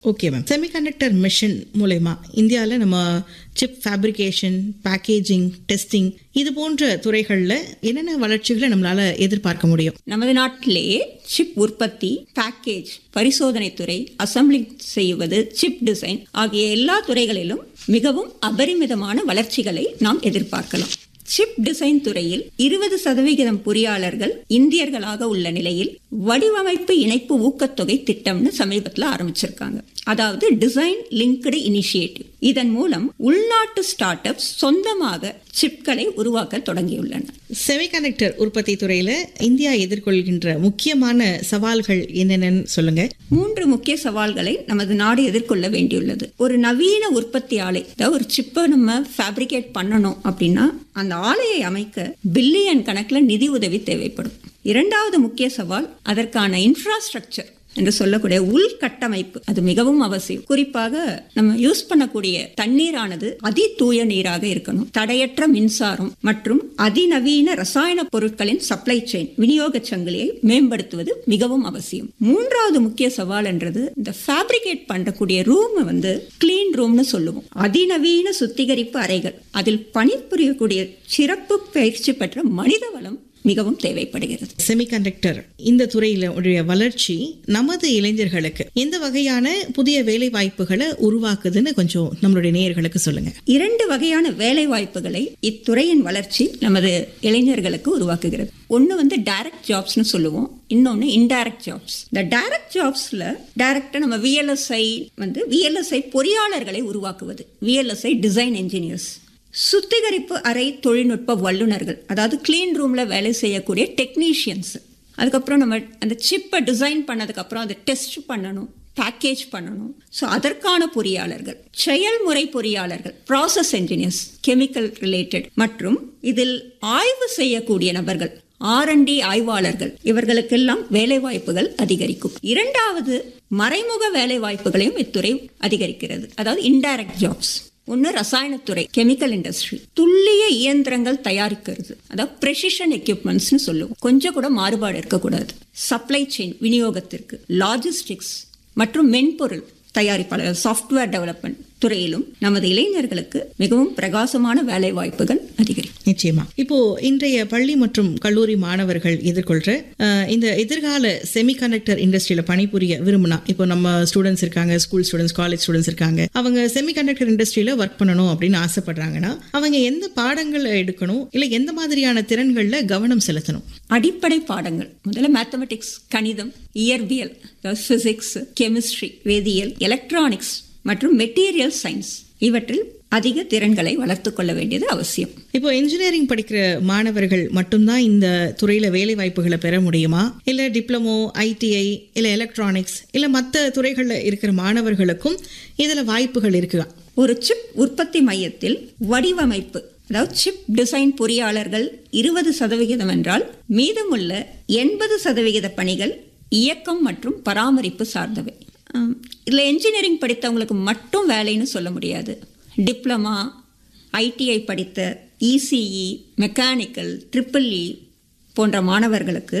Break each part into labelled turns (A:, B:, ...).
A: okay ma'am semiconductor machine மூலயமா இந்தியாவில் நம்ம சிப் ஃபேப்ரிகேஷன் பேக்கேஜிங் டெஸ்டிங் இது போன்ற துறைகளில் என்னென்ன வளர்ச்சிகளை நம்மளால எதிர்பார்க்க முடியும்
B: நமது நாட்டிலேயே சிப் உற்பத்தி பேக்கேஜ் பரிசோதனை துறை அசம்பிளிங் செய்வது சிப் டிசைன் ஆகிய எல்லா துறைகளிலும் மிகவும் அபரிமிதமான வளர்ச்சிகளை நாம் எதிர்பார்க்கலாம் சிப் டிசைன் துறையில் இருபது சதவிகிதம் பொறியாளர்கள் இந்தியர்களாக உள்ள நிலையில் வடிவமைப்பு இணைப்பு ஊக்கத்தொகை திட்டம்னு சமீபத்தில் ஆரம்பிச்சிருக்காங்க அதாவது டிசைன் லிங்க்டு இனிஷியேட்டிவ் இதன் மூலம் உள்நாட்டு ஸ்டார்ட் அப் சொந்தமாக சிப்களை உருவாக்க தொடங்கியுள்ளன
A: செமிகண்டக்டர் உற்பத்தி துறையில் இந்தியா எதிர்கொள்கின்ற முக்கியமான சவால்கள் என்னென்னு சொல்லுங்க
B: மூன்று முக்கிய சவால்களை நமது நாடு எதிர்கொள்ள வேண்டியுள்ளது ஒரு நவீன உற்பத்தி ஆலை அதாவது ஒரு சிப்பை நம்ம ஃபேப்ரிகேட் பண்ணணும் அப்படின்னா அந்த ஆலையை அமைக்க பில்லியன் கணக்கில் நிதி உதவி தேவைப்படும் இரண்டாவது முக்கிய சவால் அதற்கான இன்ஃப்ராஸ்ட்ரக்சர் என்று சொல்லக்கூடிய உள்கட்டமைப்பு அது மிகவும் அவசியம் குறிப்பாக நம்ம யூஸ் பண்ணக்கூடிய தண்ணீரானது அதி தூய நீராக இருக்கணும் தடையற்ற மின்சாரம் மற்றும் அதிநவீன ரசாயன பொருட்களின் சப்ளை செயின் விநியோக சங்கிலியை மேம்படுத்துவது மிகவும் அவசியம் மூன்றாவது முக்கிய சவால் என்றது இந்த ஃபேப்ரிகேட் பண்ணக்கூடிய ரூம் வந்து கிளீன் ரூம்னு சொல்லுவோம் அதிநவீன சுத்திகரிப்பு அறைகள் அதில் பணிபுரியக்கூடிய சிறப்பு பயிற்சி பெற்ற மனித வளம் மிகவும் தேவைப்படுகிறது
A: செமிகண்டக்டர் இந்த துறையில உடைய வளர்ச்சி நமது இளைஞர்களுக்கு எந்த வகையான புதிய வேலை வாய்ப்புகளை உருவாக்குதுன்னு கொஞ்சம் நம்மளுடைய நேயர்களுக்கு சொல்லுங்க
B: இரண்டு வகையான வேலை வாய்ப்புகளை இத்துறையின் வளர்ச்சி நமது இளைஞர்களுக்கு உருவாக்குகிறது ஒன்று வந்து டைரக்ட் ஜாப்ஸ்னு சொல்லுவோம் இன்னொன்று இன்டைரக்ட் ஜாப்ஸ் இந்த டைரக்ட் ஜாப்ஸில் டைரக்டாக நம்ம விஎல்எஸ்ஐ வந்து விஎல்எஸ்ஐ பொறியாளர்களை உருவாக்குவது விஎல்எஸ்ஐ டிசைன் என்ஜினியர்ஸ் சுத்திகரிப்பு அறை தொழில்நுட்ப வல்லுநர்கள் அதாவது கிளீன் ரூமில் வேலை செய்யக்கூடிய டெக்னீஷியன்ஸ் அதுக்கப்புறம் நம்ம அந்த சிப்பை டிசைன் பண்ணதுக்கப்புறம் அதை டெஸ்ட் பண்ணணும் பேக்கேஜ் பண்ணணும் ஸோ அதற்கான பொறியாளர்கள் செயல்முறை பொறியாளர்கள் ப்ராசஸ் என்ஜினியர்ஸ் கெமிக்கல் ரிலேட்டட் மற்றும் இதில் ஆய்வு செய்யக்கூடிய நபர்கள் ஆர்என்டி ஆய்வாளர்கள் இவர்களுக்கெல்லாம் வேலை வாய்ப்புகள் அதிகரிக்கும் இரண்டாவது மறைமுக வேலை வாய்ப்புகளையும் இத்துறை அதிகரிக்கிறது அதாவது இன்டைரக்ட் ஜாப்ஸ் ஒன்று ரசாயனத்துறை கெமிக்கல் இண்டஸ்ட்ரி துல்லிய இயந்திரங்கள் தயாரிக்கிறது அதாவது ப்ரெசிஷன் எக்யூப்மெண்ட்ஸ்னு சொல்லுவோம் கொஞ்சம் கூட மாறுபாடு இருக்கக்கூடாது சப்ளை செயின் விநியோகத்திற்கு லாஜிஸ்டிக்ஸ் மற்றும் மென்பொருள் தயாரிப்பாளர்கள் சாஃப்ட்வேர் டெவலப்மெண்ட் துறையிலும் நமது இளைஞர்களுக்கு மிகவும் பிரகாசமான வேலை வாய்ப்புகள் அதிகரிக்கும்
A: நிச்சயமா இப்போ இன்றைய பள்ளி மற்றும் கல்லூரி மாணவர்கள் எதிர்கொள்ற அஹ், இந்த எதிர்கால செமிகண்டக்டர் இண்டஸ்ட்ரியில பணிபுரிய விரும்பினா இப்போ நம்ம ஸ்டூடெண்ட்ஸ் இருக்காங்க ஸ்கூல் ஸ்டூடெண்ட்ஸ் காலேஜ் ஸ்டூடெண்ட்ஸ் இருக்காங்க அவங்க செமிகண்டக்டர் இண்டஸ்ட்ரியில ஒர்க் பண்ணணும் அப்படின்னு ஆசைப்படுறாங்கன்னா அவங்க எந்த பாடங்களை எடுக்கணும் இல்ல எந்த மாதிரியான திறன்கள்ல கவனம் செலுத்தணும்
B: அடிப்படை பாடங்கள் முதல்ல மேத்தமெட்டிக்ஸ் கணிதம் இயற்பியல் பிசிக்ஸ் கெமிஸ்ட்ரி வேதியியல் எலக்ட்ரானிக்ஸ் மற்றும் மெட்டீரியல் சயின்ஸ் இவற்றில் அதிக திறன்களை வளர்த்துக் கொள்ள வேண்டியது அவசியம்
A: இப்போ இன்ஜினியரிங் படிக்கிற மாணவர்கள் மட்டும்தான் இந்த துறையில வேலை வாய்ப்புகளை பெற முடியுமா இல்ல டிப்ளமோ ஐடிஐ இல்ல எலக்ட்ரானிக்ஸ் இல்ல மற்ற துறைகள்ல இருக்கிற மாணவர்களுக்கும் இதுல வாய்ப்புகள் இருக்குதா
B: ஒரு சிப் உற்பத்தி மையத்தில் வடிவமைப்பு அதாவது சிப் டிசைன் பொறியாளர்கள் இருபது சதவிகிதம் என்றால் மீதமுள்ள எண்பது சதவிகித பணிகள் இயக்கம் மற்றும் பராமரிப்பு சார்ந்தவை ஆம், இதுல என்ஜினியரிங் படித்தவங்களுக்கு மட்டும் வேலைன்னு சொல்ல முடியாது டிப்ளமா ஐடிஐ படித்த இசிஇ மெக்கானிக்கல் ட்ரிபிள் இ போன்ற மாணவர்களுக்கு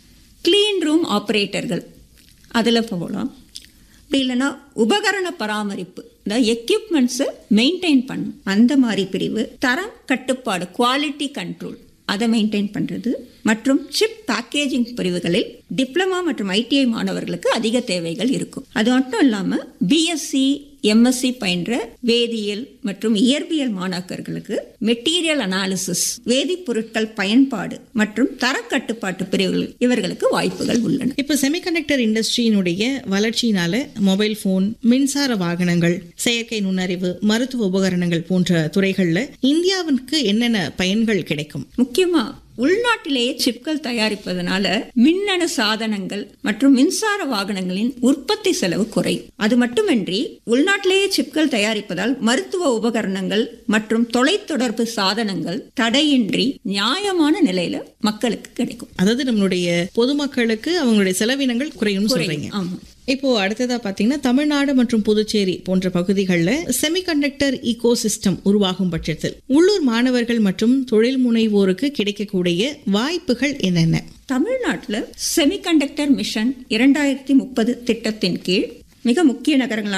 B: க்ளீன் ரூம் ஆப்ரேட்டர்கள் அதில் போகலாம் அப்படி இல்லைன்னா உபகரண பராமரிப்பு அதாவது எக்யூப்மெண்ட்ஸை மெயின்டைன் பண்ணும் அந்த மாதிரி பிரிவு தரம் கட்டுப்பாடு குவாலிட்டி கண்ட்ரோல் அதை மெயின்டைன் பண்ணுறது மற்றும் சிப் பேக்கேஜிங் பிரிவுகளில் டிப்ளமா மற்றும் ஐடிஐ மாணவர்களுக்கு அதிக தேவைகள் இருக்கும் அது மட்டும் இல்லாமல் பிஎஸ்சி எம்எஸ்சி பயின்ற வேதியியல் மற்றும் இயற்பியல் மாணாக்கர்களுக்கு மெட்டீரியல் அனாலிசிஸ் வேதிப்பொருட்கள் பயன்பாடு மற்றும் தரக்கட்டுப்பாட்டு பிரிவுகள் இவர்களுக்கு வாய்ப்புகள் உள்ளன
A: இப்போ செமிகண்டக்டர் இண்டஸ்ட்ரியினுடைய வளர்ச்சியினால மொபைல் போன் மின்சார வாகனங்கள் செயற்கை நுண்ணறிவு மருத்துவ உபகரணங்கள் போன்ற துறைகள்ல இந்தியாவிற்கு என்னென்ன பயன்கள் கிடைக்கும்
B: முக்கியமா உள்நாட்டிலேயே சிப்கள் தயாரிப்பதனால மின்னணு சாதனங்கள் மற்றும் மின்சார வாகனங்களின் உற்பத்தி செலவு குறையும் அது மட்டுமின்றி உள்நாட்டிலேயே சிப்கள் தயாரிப்பதால் மருத்துவ உபகரணங்கள் மற்றும் தொலைத்தொடர்பு சாதனங்கள் தடையின்றி நியாயமான நிலையில மக்களுக்கு கிடைக்கும்
A: அதாவது நம்மளுடைய பொதுமக்களுக்கு அவங்களுடைய செலவினங்கள் குறையும்னு சொல்றீங்க
B: ஆமா
A: இப்போ அடுத்ததா பாத்தீங்கன்னா தமிழ்நாடு மற்றும் புதுச்சேரி போன்ற பகுதிகளில் செமிகண்டக்டர் ஈகோ சிஸ்டம் உருவாகும் பட்சத்தில் உள்ளூர் மாணவர்கள் மற்றும் தொழில் முனைவோருக்கு கிடைக்கக்கூடிய வாய்ப்புகள் என்னென்ன
B: தமிழ்நாட்டில் செமிகண்டக்டர் மிஷன் இரண்டாயிரத்தி முப்பது திட்டத்தின் கீழ் மிக முக்கிய நகரங்களான